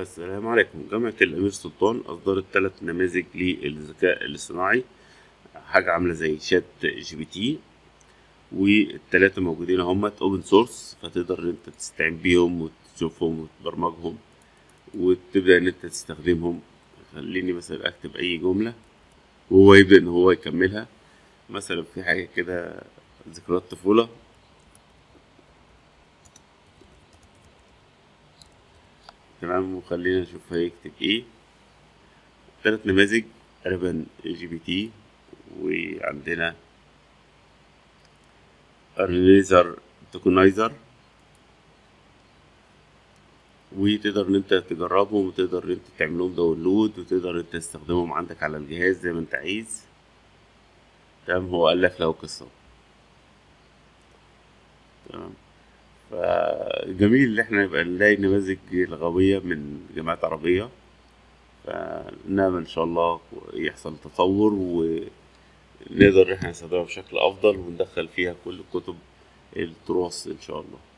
السلام عليكم جامعة الأمير سلطان أصدرت ثلاث نماذج للذكاء الاصطناعي حاجة عاملة زي شات جي بي تي والتلاتة موجودين اهمت اوبن سورس فتقدر ان انت تستعين بيهم وتشوفهم وتبرمجهم وتبدأ ان انت تستخدمهم خليني مثلا اكتب اي جملة وهو يبدأ ان هو يكملها مثلا في حاجة كده ذكريات طفولة تمام وخلينا نشوف هيكتب ايه تلات نماذج تقريبا جي بي تي وعندنا الريزر توكنايزر وتقدر ان انت تجربهم وتقدر ان انت تعمل لهم داونلود وتقدر ان انت تستخدمهم عندك على الجهاز زي ما انت عايز تمام هو ألف له قصة تمام فجميل ان احنا نبقى نلاقي نماذج لغوية من جامعات عربية فنعمل ان شاء الله يحصل تطور ونقدر ان احنا نستخدمها بشكل افضل وندخل فيها كل كتب التراث ان شاء الله